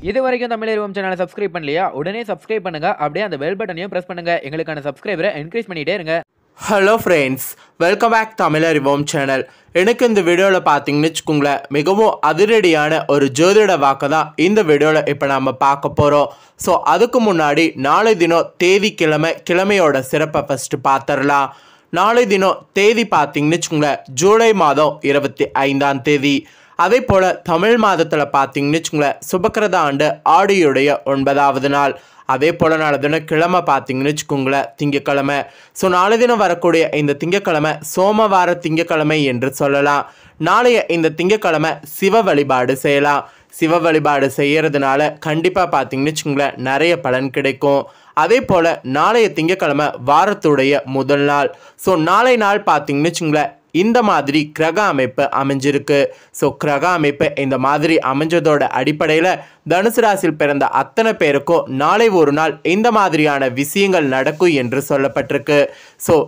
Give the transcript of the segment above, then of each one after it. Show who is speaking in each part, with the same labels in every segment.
Speaker 1: இது வரைக்கும் தமிழ் சேனலை சப்ஸ்கிரைப் பண்ணலையா உடனே சப்ஸ்கிரைப் பண்ணுங்க அப்படியே அந்த பெல் பட்டனையும் பிரஸ் பண்ணுங்க எங்களுக்கான சப்ஸ்கிரைபரை என்கரேஜ் பண்ணிட்டே இருங்க
Speaker 2: hello friends welcome back Tamil Arivom channel எனக்கு இந்த வீடியோவில் பார்த்தீங்கன்னு வச்சுக்கோங்களேன் மிகவும் அதிரடியான ஒரு ஜோதிட வாக்கு தான் இந்த வீடியோவில் இப்போ நம்ம பார்க்க போகிறோம் ஸோ அதுக்கு முன்னாடி நாளை தினம் தேதி கிழமை கிழமையோட சிறப்பை ஃபஸ்ட்டு பார்த்துடலாம் நாளை தினம் தேதி பார்த்தீங்கன்னு வச்சுக்கோங்களேன் ஜூலை மாதம் இருபத்தி ஐந்தாம் தேதி அதே போல் தமிழ் மாதத்தில் பார்த்தீங்கன்னு வச்சுக்கோங்களேன் சுபக்கிரத ஆண்டு ஆடியுடைய ஒன்பதாவது நாள் அதே போல் நாளை தினம் கிழமை பார்த்தீங்கன்னு வச்சுக்கோங்களேன் திங்கக்கிழமை ஸோ நாளை தினம் வரக்கூடிய இந்த திங்கக்கிழமை சோமவார திங்கக்கிழமை என்று சொல்லலாம் நாளைய இந்த திங்கக்கிழமை சிவ வழிபாடு செய்யலாம் சிவ வழிபாடு செய்யறதுனால கண்டிப்பாக பார்த்தீங்கன்னு வச்சுக்கோங்களேன் நிறைய பலன் கிடைக்கும் அதே போல் நாளைய திங்கக்கிழமை வாரத்துடைய முதல் நாள் ஸோ நாளை நாள் பார்த்தீங்கன்னு வச்சுங்களேன் இந்த மாதிரி கிரக அமைப்பு அமைஞ்சிருக்கு ஸோ கிரக அமைப்பு இந்த மாதிரி அமைஞ்சதோட அடிப்படையில் தனுசு ராசியில் பிறந்த அத்தனை பேருக்கும் நாளை ஒரு நாள் இந்த மாதிரியான விஷயங்கள் நடக்கும் என்று சொல்லப்பட்டிருக்கு ஸோ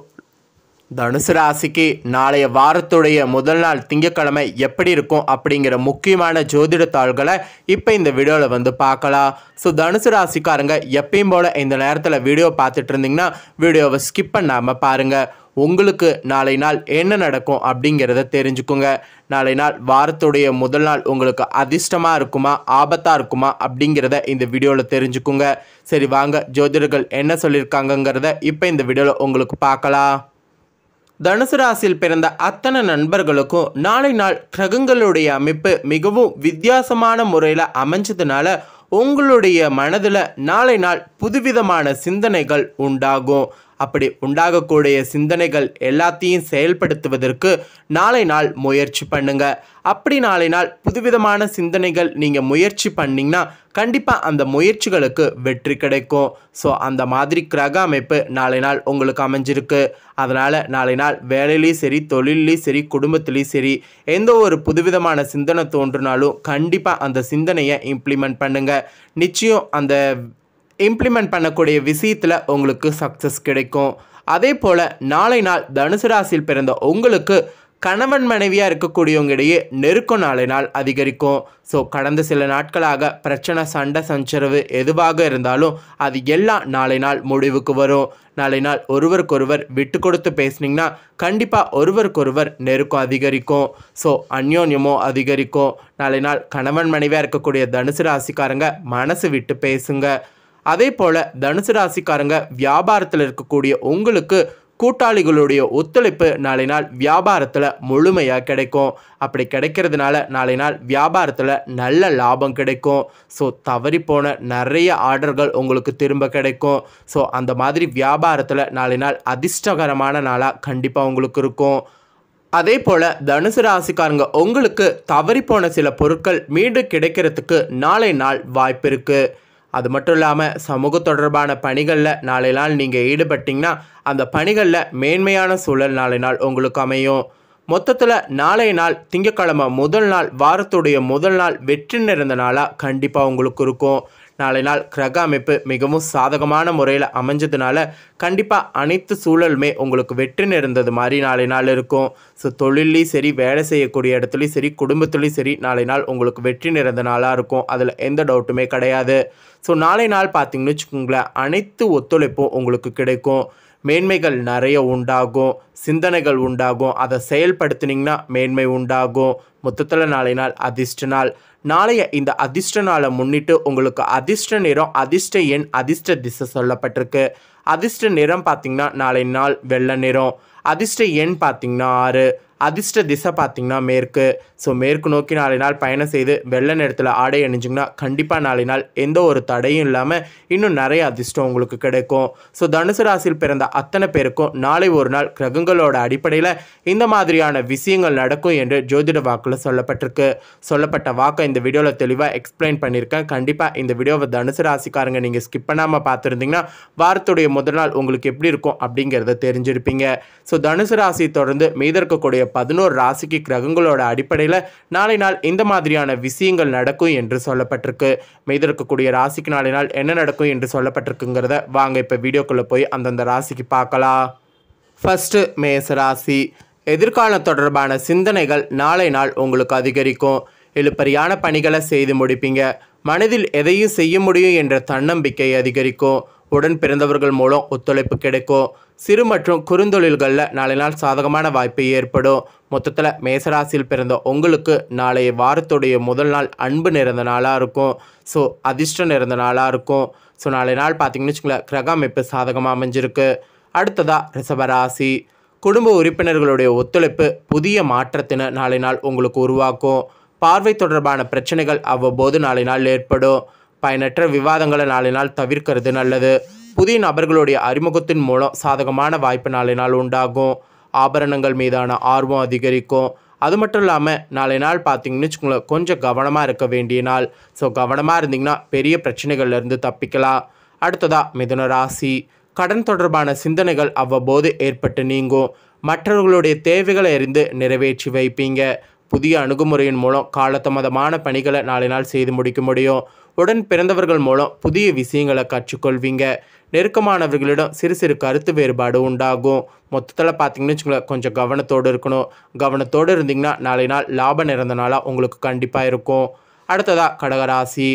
Speaker 2: தனுசு ராசிக்கு நாளைய வாரத்துடைய முதல் நாள் திங்கட்கிழமை எப்படி இருக்கும் அப்படிங்கிற முக்கியமான ஜோதிட தாள்களை இப்போ இந்த வீடியோவில் வந்து பார்க்கலாம் ஸோ தனுசு ராசிக்காரங்க எப்பயும் போல் இந்த நேரத்தில் வீடியோ பார்த்துட்டு இருந்தீங்கன்னா வீடியோவை ஸ்கிப் பண்ணாமல் பாருங்கள் உங்களுக்கு நாளை நாள் என்ன நடக்கும் அப்படிங்கிறத தெரிஞ்சுக்குங்க நாளை நாள் வாரத்துடைய முதல் நாள் உங்களுக்கு அதிர்ஷ்டமாக இருக்குமா ஆபத்தாக இருக்குமா அப்படிங்கிறத இந்த வீடியோவில் தெரிஞ்சுக்குங்க சரி வாங்க ஜோதிடர்கள் என்ன சொல்லியிருக்காங்கங்கிறத இப்போ இந்த வீடியோவில் உங்களுக்கு பார்க்கலாம் தனுசு ராசியில் பிறந்த அத்தனை நண்பர்களுக்கும் நாளை நாள் கிரகங்களுடைய அமைப்பு மிகவும் வித்தியாசமான முறையில் அமைஞ்சதுனால உங்களுடைய மனதில் நாளை நாள் புதுவிதமான சிந்தனைகள் உண்டாகும் அப்படி உண்டாகக்கூடிய சிந்தனைகள் எல்லாத்தையும் செயல்படுத்துவதற்கு நாளை நாள் முயற்சி பண்ணுங்க அப்படி நாளை நாள் புதுவிதமான சிந்தனைகள் நீங்கள் முயற்சி பண்ணிங்கன்னா கண்டிப்பாக அந்த முயற்சிகளுக்கு வெற்றி கிடைக்கும் ஸோ அந்த மாதிரி கிரக அமைப்பு நாளை நாள் உங்களுக்கு அமைஞ்சிருக்கு அதனால் நாளை நாள் வேலையிலையும் சரி தொழிலையும் சரி குடும்பத்துலேயும் சரி எந்த ஒரு புதுவிதமான சிந்தனை தோன்றினாலும் கண்டிப்பாக அந்த சிந்தனையை இம்ப்ளிமெண்ட் பண்ணுங்கள் நிச்சயம் அந்த இம்ப்ளிமெண்ட் பண்ணக்கூடிய விஷயத்தில் உங்களுக்கு சக்ஸஸ் கிடைக்கும் அதே போல் நாளை நாள் தனுசு ராசியில் பிறந்த உங்களுக்கு கணவன் மனைவியாக இருக்கக்கூடியவங்க இடையே நெருக்கம் நாளை நாள் அதிகரிக்கும் ஸோ கடந்த சில நாட்களாக பிரச்சனை சண்டை சஞ்சரவு எதுவாக இருந்தாலும் அது எல்லாம் நாளை நாள் முடிவுக்கு வரும் நாளை நாள் ஒருவருக்கொருவர் விட்டு கொடுத்து பேசுனீங்கன்னா கண்டிப்பாக ஒருவருக்கொருவர் நெருக்கம் அதிகரிக்கும் ஸோ அந்யோன்யமும் அதிகரிக்கும் நாளை நாள் கணவன் மனைவியாக இருக்கக்கூடிய தனுசு ராசிக்காரங்க மனசு விட்டு பேசுங்க அதே போல் தனுசு ராசிக்காரங்க வியாபாரத்தில் இருக்கக்கூடிய உங்களுக்கு கூட்டாளிகளுடைய ஒத்துழைப்பு நாளை நாள் வியாபாரத்தில் முழுமையாக கிடைக்கும் அப்படி கிடைக்கிறதுனால நாளை நாள் வியாபாரத்தில் நல்ல லாபம் கிடைக்கும் ஸோ தவறி போன நிறைய ஆர்டர்கள் உங்களுக்கு திரும்ப கிடைக்கும் ஸோ அந்த மாதிரி வியாபாரத்தில் நாளை நாள் அதிர்ஷ்டகரமான நாளாக கண்டிப்பாக உங்களுக்கு இருக்கும் அதே போல் தனுசு ராசிக்காரங்க உங்களுக்கு தவறி போன சில பொருட்கள் மீண்டும் கிடைக்கிறதுக்கு நாளை நாள் வாய்ப்பு இருக்குது அது மட்டும் இல்லாமல் சமூக தொடர்பான பணிகளில் நாளை நாள் நீங்கள் ஈடுபட்டிங்கன்னா அந்த பணிகளில் மேன்மையான சூழல் நாளை நாள் உங்களுக்கு அமையும் மொத்தத்தில் நாளைய நாள் திங்கட்கிழமை முதல் நாள் வாரத்துடைய முதல் நாள் வெற்றி நிறைந்த நாளாக கண்டிப்பாக உங்களுக்கு இருக்கும் நாளை நாள் கிரக அமைப்பு மிகவும் சாதகமான முறையில் அமைஞ்சதுனால கண்டிப்பாக அனைத்து சூழலுமே உங்களுக்கு வெற்றி நிறைந்தது மாதிரி நாளை நாள் இருக்கும் ஸோ தொழிலையும் சரி வேலை செய்யக்கூடிய இடத்துலையும் சரி குடும்பத்துலேயும் சரி நாளை நாள் உங்களுக்கு வெற்றி நிறைந்த நாளாக இருக்கும் அதில் எந்த டவுட்டுமே கிடையாது ஸோ நாளை நாள் பார்த்தீங்கன்னு வச்சுக்கோங்களேன் அனைத்து ஒத்துழைப்பும் உங்களுக்கு கிடைக்கும் மேன்மைகள் நிறைய உண்டாகும் சிந்தனைகள் உண்டாகும் அதை செயல்படுத்தினீங்கன்னா மேன்மை உண்டாகும் மொத்தத்தில் நாளை நாள் அதிர்ஷ்ட நாள் நாளைய இந்த அதிர்ஷ்ட நாளை முன்னிட்டு உங்களுக்கு அதிர்ஷ்ட நிறம் அதிர்ஷ்ட எண் அதிர்ஷ்ட திசை சொல்லப்பட்டிருக்கு அதிர்ஷ்ட நிறம் பார்த்தீங்கன்னா நாளை நாள் வெள்ளை நிறம் அதிர்ஷ்ட எண் பார்த்தீங்கன்னா ஆறு அதிர்ஷ்ட திசை பார்த்தீங்கன்னா மேற்கு ஸோ மேற்கு நோக்கி நாளை நாள் பயணம் செய்து வெள்ளை நிறத்தில் ஆடை அணிஞ்சிங்கன்னா கண்டிப்பாக நாளை நாள் எந்த ஒரு தடையும் இல்லாமல் இன்னும் நிறைய அதிர்ஷ்டம் உங்களுக்கு கிடைக்கும் ஸோ தனுசு ராசியில் பிறந்த அத்தனை பேருக்கும் நாளை ஒரு நாள் கிரகங்களோட அடிப்படையில் இந்த மாதிரியான விஷயங்கள் நடக்கும் என்று ஜோதிட வாக்கில் சொல்லப்பட்டிருக்கு சொல்லப்பட்ட வாக்கை இந்த வீடியோவில் தெளிவாக எக்ஸ்பிளைன் பண்ணியிருக்கேன் கண்டிப்பாக இந்த வீடியோவை தனுசு ராசிக்காரங்க நீங்கள் ஸ்கிப் பண்ணாமல் பார்த்துருந்தீங்கன்னா வாரத்துடைய முதல் நாள் உங்களுக்கு எப்படி இருக்கும் அப்படிங்கிறத தெரிஞ்சிருப்பீங்க ஸோ தனுசு ராசி தொடர்ந்து மீத இருக்கக்கூடிய பதினோரு ராசிக்கு கிரகங்களோட அடிப்படையில் நாளை நாள் இந்த மாதிரியான விஷயங்கள் நடக்கும் என்று சொல்லப்பட்டிருக்கு மீத இருக்கக்கூடிய ராசிக்கு நாளை நாள் என்ன நடக்கும் என்று சொல்லப்பட்டிருக்குங்கிறத வாங்க இப்போ வீடியோக்குள்ளே போய் அந்தந்த ராசிக்கு பார்க்கலாம் ஃபஸ்ட்டு மேச ராசி எதிர்காலம் தொடர்பான சிந்தனைகள் நாளை நாள் உங்களுக்கு அதிகரிக்கும் இழுப்பறியான பணிகளை செய்து முடிப்பீங்க மனதில் எதையும் செய்ய முடியும் என்ற தன்னம்பிக்கை அதிகரிக்கும் உடன் பிறந்தவர்கள் மூலம் ஒத்துழைப்பு கிடைக்கும் சிறு மற்றும் குறுந்தொழில்களில் நாளை நாள் சாதகமான வாய்ப்பு ஏற்படும் மொத்தத்தில் மேசராசியில் பிறந்த உங்களுக்கு நாளைய வாரத்துடைய முதல் நாள் அன்பு நிறைந்த நாளாக இருக்கும் ஸோ அதிர்ஷ்டம் நிறைந்த நாளாக இருக்கும் ஸோ நாளை நாள் பார்த்தீங்கன்னு வச்சுங்களேன் கிரக அமைப்பு சாதகமாக அமைஞ்சிருக்கு அடுத்ததாக ரிஷபராசி குடும்ப உறுப்பினர்களுடைய ஒத்துழைப்பு புதிய மாற்றத்தினை நாளை நாள் உங்களுக்கு உருவாக்கும் பார்வை தொடர்பான பிரச்சனைகள் அவ்வப்போது நாளை நாள் ஏற்படும் பயனற்ற விவாதங்களை நாளை நாள் தவிர்க்கிறது நல்லது புதிய நபர்களுடைய அறிமுகத்தின் மூலம் சாதகமான வாய்ப்பு நாளை நாள் உண்டாகும் ஆபரணங்கள் மீதான ஆர்வம் அதிகரிக்கும் அது மட்டும் இல்லாமல் நாளை நாள் பார்த்தீங்கன்னு வச்சுக்கோங்களேன் கொஞ்சம் கவனமாக இருக்க வேண்டிய நாள் ஸோ கவனமாக இருந்தீங்கன்னா பெரிய பிரச்சனைகள்லேருந்து தப்பிக்கலாம் அடுத்ததா மிதுன ராசி கடன் தொடர்பான சிந்தனைகள் அவ்வப்போது ஏற்பட்டு நீங்கும் மற்றவர்களுடைய தேவைகளை அறிந்து நிறைவேற்றி வைப்பீங்க புதிய அணுகுமுறையின் மூலம் காலதாமதமான பணிகளை நாளை நாள் செய்து முடிக்க முடியும் உடன் பிறந்தவர்கள் மூலம் புதிய விஷயங்களை கற்றுக்கொள்வீங்க நெருக்கமானவர்களிடம் சிறு சிறு கருத்து வேறுபாடு உண்டாகும் மொத்தத்தில் பார்த்தீங்கன்னு வச்சுக்கோங்களேன் கொஞ்சம் கவனத்தோடு இருக்கணும் கவனத்தோடு இருந்தீங்கன்னா நாளை நாள் லாபம் நிறைந்த நாளாக உங்களுக்கு கண்டிப்பாக இருக்கும் அடுத்ததாக கடகராசி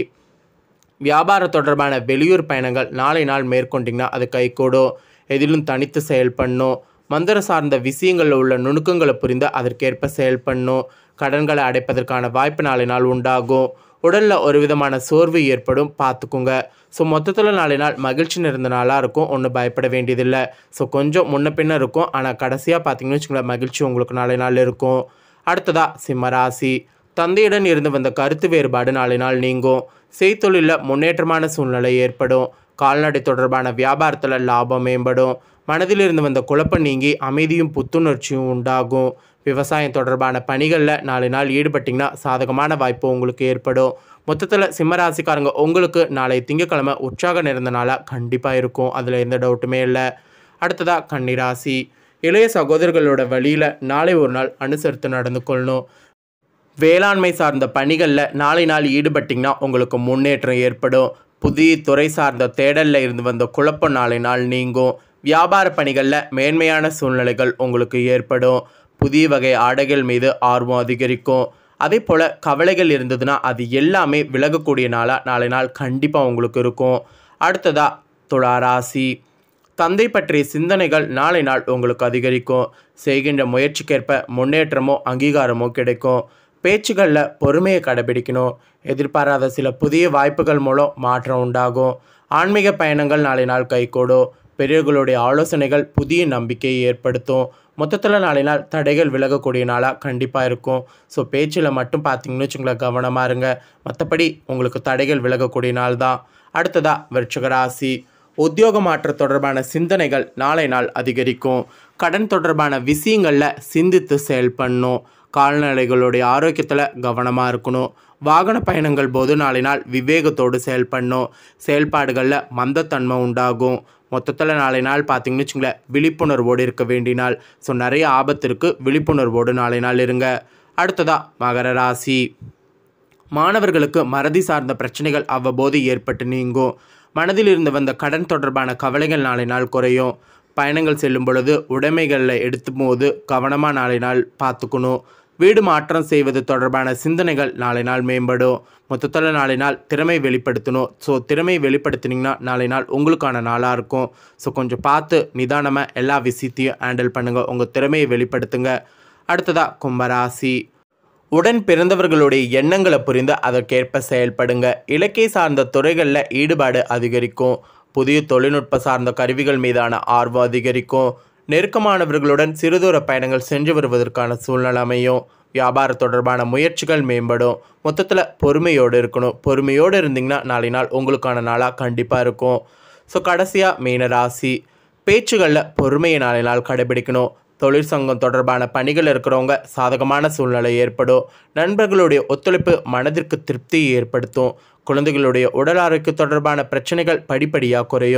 Speaker 2: வியாபாரம் தொடர்பான வெளியூர் பயணங்கள் நாளை நாள் மேற்கொண்டிங்கன்னா அது கைகூடும் எதிலும் தனித்து செயல்படணும் மந்திர சார்ந்த விஷயங்களில் உள்ள நுணுக்கங்களை புரிந்து அதற்கேற்ப செயல்படணும் கடன்களை அடைப்பதற்கான வாய்ப்பு நாளை நாள் உண்டாகும் உடலில் ஒரு விதமான சோர்வு ஏற்படும் பார்த்துக்குங்க ஸோ மொத்தத்தில் நாளை நாள் மகிழ்ச்சி நிறைந்த நாளாக இருக்கும் ஒன்றும் பயப்பட வேண்டியதில்லை ஸோ கொஞ்சம் முன்ன பின்ன இருக்கும் ஆனால் கடைசியாக பார்த்தீங்கன்னு வச்சுங்களேன் மகிழ்ச்சி உங்களுக்கு நாளை நாள் இருக்கும் அடுத்ததா சிம்மராசி தந்தையுடன் இருந்து வந்த கருத்து வேறுபாடு நாளை நாள் நீங்கும் செய்தொழிலில் முன்னேற்றமான சூழ்நிலை ஏற்படும் கால்நடை தொடர்பான வியாபாரத்தில் லாபம் மேம்படும் மனதில் இருந்து வந்த குழப்பம் நீங்கி அமைதியும் புத்துணர்ச்சியும் உண்டாகும் விவசாயம் தொடர்பான பணிகளில் நாளை நாள் ஈடுபட்டிங்கன்னா சாதகமான வாய்ப்பு உங்களுக்கு ஏற்படும் மொத்தத்தில் சிம்மராசிக்காரங்க உங்களுக்கு நாளை திங்கக்கிழமை உற்சாகம் நிறைந்த நாளாக கண்டிப்பாக இருக்கும் அதில் எந்த டவுட்டுமே இல்லை அடுத்ததாக கன்னிராசி இளைய சகோதரர்களோட வழியில் நாளை ஒரு நாள் அனுசரித்து நடந்து கொள்ளணும் வேளாண்மை சார்ந்த பணிகளில் நாளை நாள் ஈடுபட்டிங்கன்னா உங்களுக்கு முன்னேற்றம் ஏற்படும் புதிய துறை சார்ந்த தேடலில் இருந்து வந்த குழப்பம் நாளை நாள் நீங்கும் வியாபார பணிகளில் மேன்மையான சூழ்நிலைகள் உங்களுக்கு ஏற்படும் புதிய வகை ஆடைகள் மீது ஆர்வம் அதிகரிக்கும் அதே போல் கவலைகள் இருந்ததுன்னா அது எல்லாமே விலகக்கூடிய நாளாக நாளை நாள் கண்டிப்பாக உங்களுக்கு இருக்கும் அடுத்ததா துளாராசி தந்தை பற்றிய சிந்தனைகள் நாளை நாள் உங்களுக்கு அதிகரிக்கும் செய்கின்ற முயற்சிக்கேற்ப முன்னேற்றமோ அங்கீகாரமோ கிடைக்கும் பேச்சுகளில் பொறுமையை கடைபிடிக்கணும் எதிர்பாராத சில புதிய வாய்ப்புகள் மூலம் மாற்றம் உண்டாகும் ஆன்மீக பயணங்கள் நாளை நாள் கைகூடும் பெரியவர்களுடைய ஆலோசனைகள் புதிய நம்பிக்கையை ஏற்படுத்தும் மொத்தத்தில் நாளை நாள் தடைகள் விலகக்கூடிய நாளாக கண்டிப்பாக இருக்கும் ஸோ பேச்சில் மட்டும் பார்த்தீங்கன்னு வச்சுங்களேன் கவனமாக இருங்க மற்றபடி உங்களுக்கு தடைகள் விலகக்கூடிய நாள் தான் அடுத்ததாக விருச்சிக ராசி உத்தியோக மாற்ற தொடர்பான சிந்தனைகள் நாளை நாள் அதிகரிக்கும் கடன் தொடர்பான விஷயங்களில் சிந்தித்து செயல்படணும் கால்நடைகளுடைய ஆரோக்கியத்தில் கவனமாக இருக்கணும் வாகன பயணங்கள் போது நாளை நாள் விவேகத்தோடு செயல்படணும் செயல்பாடுகளில் மந்தத்தன்மை உண்டாகும் மொத்தத்தில் நாளை நாள் பார்த்தீங்கன்னு வச்சுங்களேன் விழிப்புணர்வோடு இருக்க வேண்டிய நாள் ஸோ நிறைய ஆபத்து இருக்குது விழிப்புணர்வோடு நாளை நாள் இருங்க அடுத்ததா மகர ராசி மாணவர்களுக்கு மறதி சார்ந்த பிரச்சனைகள் அவ்வப்போது ஏற்பட்டு நீங்கும் மனதில் இருந்து வந்த கடன் தொடர்பான கவலைகள் நாளை நாள் குறையும் பயணங்கள் செல்லும் பொழுது உடைமைகளில் எடுத்தும் போது கவனமாக நாளை நாள் பார்த்துக்கணும் வீடு மாற்றம் செய்வது தொடர்பான சிந்தனைகள் நாளை நாள் மேம்படும் மொத்தத்தில் நாளை நாள் திறமை வெளிப்படுத்தணும் ஸோ திறமை வெளிப்படுத்தினீங்கன்னா நாளை நாள் உங்களுக்கான நாளாக இருக்கும் ஸோ கொஞ்சம் பார்த்து நிதானமாக எல்லா விஷயத்தையும் ஹேண்டில் பண்ணுங்கள் உங்கள் திறமையை வெளிப்படுத்துங்க அடுத்ததாக கும்பராசி உடன் பிறந்தவர்களுடைய எண்ணங்களை புரிந்து அதற்கேற்ப செயல்படுங்க இலக்கிய சார்ந்த துறைகளில் ஈடுபாடு அதிகரிக்கும் புதிய தொழில்நுட்ப சார்ந்த கருவிகள் மீதான ஆர்வம் அதிகரிக்கும் நெருக்கமானவர்களுடன் சிறுதூர பயணங்கள் சென்று வருவதற்கான சூழ்நிலை அமையும் வியாபார தொடர்பான முயற்சிகள் மேம்படும் மொத்தத்தில் பொறுமையோடு இருக்கணும் பொறுமையோடு இருந்தீங்கன்னா நாளை நாள் உங்களுக்கான நாளாக கண்டிப்பாக இருக்கும் ஸோ கடைசியாக மீனராசி பேச்சுகளில் பொறுமையை நாளை நாள் கடைபிடிக்கணும் தொழிற்சங்கம் தொடர்பான பணிகள் இருக்கிறவங்க சாதகமான சூழ்நிலை ஏற்படும் நண்பர்களுடைய ஒத்துழைப்பு மனதிற்கு திருப்தியை ஏற்படுத்தும் குழந்தைகளுடைய உடல் ஆரோக்கிய தொடர்பான பிரச்சனைகள் படிப்படியாக குறையும்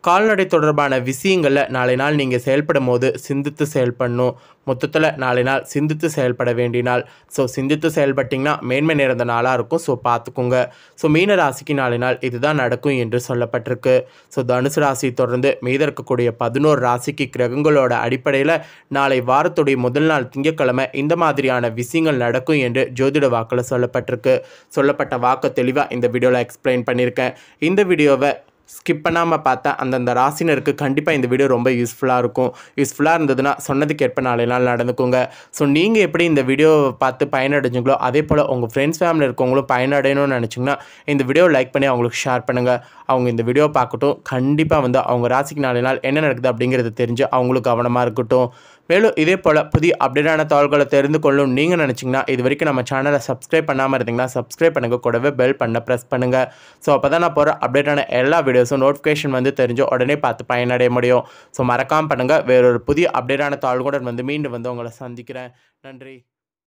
Speaker 2: கால்நடை தொடர்பான விஷயங்களில் நாளை நாள் நீங்கள் செயல்படும் போது சிந்தித்து செயல்படணும் மொத்தத்தில் நாளை நாள் சிந்தித்து செயல்பட வேண்டிய நாள் ஸோ சிந்தித்து செயல்பட்டிங்கன்னா மேன்மை நிறைந்த நாளாக இருக்கும் ஸோ பார்த்துக்கோங்க ஸோ மீன ராசிக்கு நாளை நாள் இதுதான் நடக்கும் என்று சொல்லப்பட்டிருக்கு ஸோ தனுசு ராசி தொடர்ந்து மீத இருக்கக்கூடிய பதினோரு ராசிக்கு கிரகங்களோட அடிப்படையில் நாளை வாரத்துடைய முதல் நாள் திங்கட்கிழமை இந்த மாதிரியான விஷயங்கள் நடக்கும் என்று ஜோதிட வாக்கில் சொல்லப்பட்டிருக்கு சொல்லப்பட்ட வாக்கு தெளிவாக இந்த வீடியோவில் எக்ஸ்பிளைன் பண்ணியிருக்கேன் இந்த வீடியோவை ஸ்கிப் பண்ணாமல் பார்த்தா அந்தந்த ராசினருக்கு கண்டிப்பாக இந்த வீடியோ ரொம்ப யூஸ்ஃபுல்லாக இருக்கும் யூஸ்ஃபுல்லாக இருந்ததுன்னா சொன்னதுக்கு ஏற்ப நாளை நாள் நடந்துக்கோங்க ஸோ நீங்கள் எப்படி இந்த வீடியோவை பார்த்து பயனடைஞ்சுங்களோ அதே போல் உங்கள் ஃப்ரெண்ட்ஸ் ஃபேமிலி இருக்கவங்களும் பயனடையணும்னு நினச்சிங்கன்னா இந்த வீடியோவை லைக் பண்ணி அவங்களுக்கு ஷேர் பண்ணுங்கள் அவங்க இந்த வீடியோ பார்க்கட்டும் கண்டிப்பாக வந்து அவங்க ராசிக்கு நாளை நாள் என்ன நடக்குது அப்படிங்கிறது தெரிஞ்சு அவங்களுக்கு கவனமாக இருக்கட்டும் மேலும் இதே போல் புதிய அப்டேட்டான தகவல்களை தெரிந்து கொள்ளும் நீங்கள் நினச்சிங்கன்னா இது வரைக்கும் நம்ம சேனலை சப்ஸ்கிரைப் பண்ணாமல் இருந்தீங்கன்னா சப்ஸ்கிரைப் பண்ணுங்க கூடவே பெல் பண்ண ப்ரெஸ் பண்ணுங்கள் ஸோ அப்போ தான் நான் போகிற அப்டேட்டான எல்லா வீடியோஸும் நோட்டிஃபிகேஷன் வந்து தெரிஞ்சு உடனே பார்த்து பயனடைய முடியும் ஸோ மறக்காமல் பண்ணுங்கள் வேறொரு புதிய அப்டேட்டான தகவல்களுடன் வந்து மீண்டும் வந்து உங்களை சந்திக்கிறேன் நன்றி